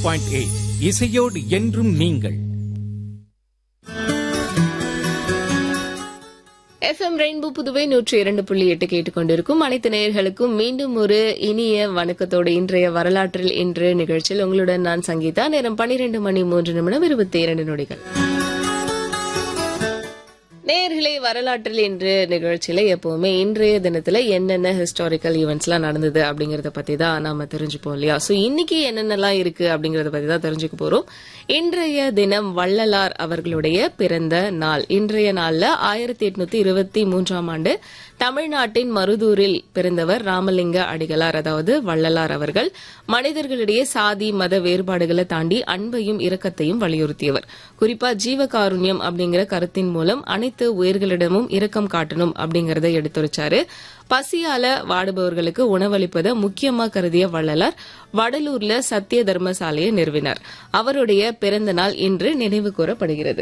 point eight இசையோடு என்றும் நீங்கள் எஃப்எம் ரெயின்போ புதுவை நூற்றி இரண்டு புள்ளி எட்டு கேட்டுக்கொண்டிருக்கும் அனைத்து நேயர்களுக்கும் மீண்டும் ஒரு இனிய வணக்கத்தோடு இன்றைய வரலாற்றில் இன்று நிகழ்ச்சியில் உங்களுடன் நான் சங்கீதா நேரம் பனிரெண்டு மணி மூன்று நிமிடம் இருபத்தி இரண்டு நொடிகள் நேயர்களே வரலாற்றில் இன்று நிகழ்ச்சியில எப்பவுமே இன்றைய தினத்துல என்னென்ன ஹிஸ்டாரிக்கல் ஈவெண்ட்ஸ்லாம் நடந்தது அப்படிங்கறத பத்தி தான் நாம தெரிஞ்சுப்போம் இல்லையா சோ இன்னைக்கு என்னென்னலாம் இருக்கு அப்படிங்கறத பத்தி தான் தெரிஞ்சுக்க போறோம் இன்றைய தினம் வள்ளலார் அவர்களுடைய பிறந்த நாள் இன்றைய நாள்ல ஆயிரத்தி எட்நூத்தி இருபத்தி மூன்றாம் ஆண்டு தமிழ்நாட்டின் மருதூரில் பிறந்தவர் ராமலிங்க அடிகளார் அதாவது வள்ளலார் அவர்கள் மனிதர்களிடையே சாதி மத வேறுபாடுகளை தாண்டி அன்பையும் இரக்கத்தையும் வலியுறுத்தியவர் குறிப்பா ஜீவகாருண்யம் அப்படிங்கிற கருத்தின் மூலம் அனைத்து உயிர்களிடமும் இரக்கம் காட்டணும் அப்படிங்கறத எடுத்துரைச்சாரு பசியால வாடுபவர்களுக்கு உணவளிப்பதை முக்கியமா கருதிய வள்ளலார் வடலூர்ல சத்திய தர்மசாலையை நிறுவினார் அவருடைய பிறந்த நாள் இன்று நினைவு கூறப்படுகிறது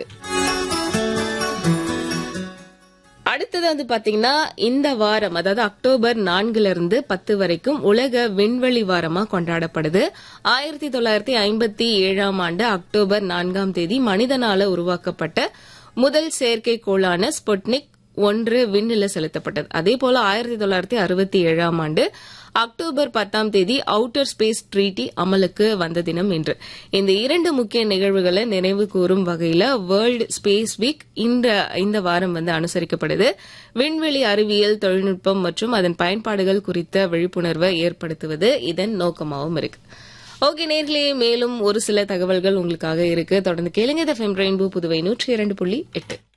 அடுத்தது வந்து பாத்தீங்கன்னா இந்த வாரம் அதாவது அக்டோபர் நான்குல இருந்து பத்து வரைக்கும் உலக விண்வெளி வாரமா கொண்டாடப்படுது ஆயிரத்தி தொள்ளாயிரத்தி ஐம்பத்தி ஏழாம் ஆண்டு அக்டோபர் நான்காம் தேதி மனிதனால உருவாக்கப்பட்ட முதல் செயற்கைக்கோளான ஸ்புட்னிக் ஒன்று விண்ணில செலுத்தப்பட்டது அதே போல ஆயிரத்தி தொள்ளாயிரத்தி அறுபத்தி ஏழாம் ஆண்டு அக்டோபர் பத்தாம் தேதி அவுட்டர் ஸ்பேஸ் ட்ரீட்டி அமலுக்கு வந்த தினம் இன்று இந்த இரண்டு முக்கிய நிகழ்வுகளை நினைவு கூறும் வகையில வேர்ல்டு ஸ்பேஸ் வீக் இந்த இந்த வாரம் வந்து அனுசரிக்கப்படுது விண்வெளி அறிவியல் தொழில்நுட்பம் மற்றும் அதன் பயன்பாடுகள் குறித்த விழிப்புணர்வை ஏற்படுத்துவது இதன் நோக்கமாகவும் இருக்கு ஓகே நேர்களே மேலும் ஒரு சில தகவல்கள் உங்களுக்காக இருக்கு தொடர்ந்து கேளுங்க ரெயின்போ புதுவை நூற்றி இரண்டு புள்ளி எட்டு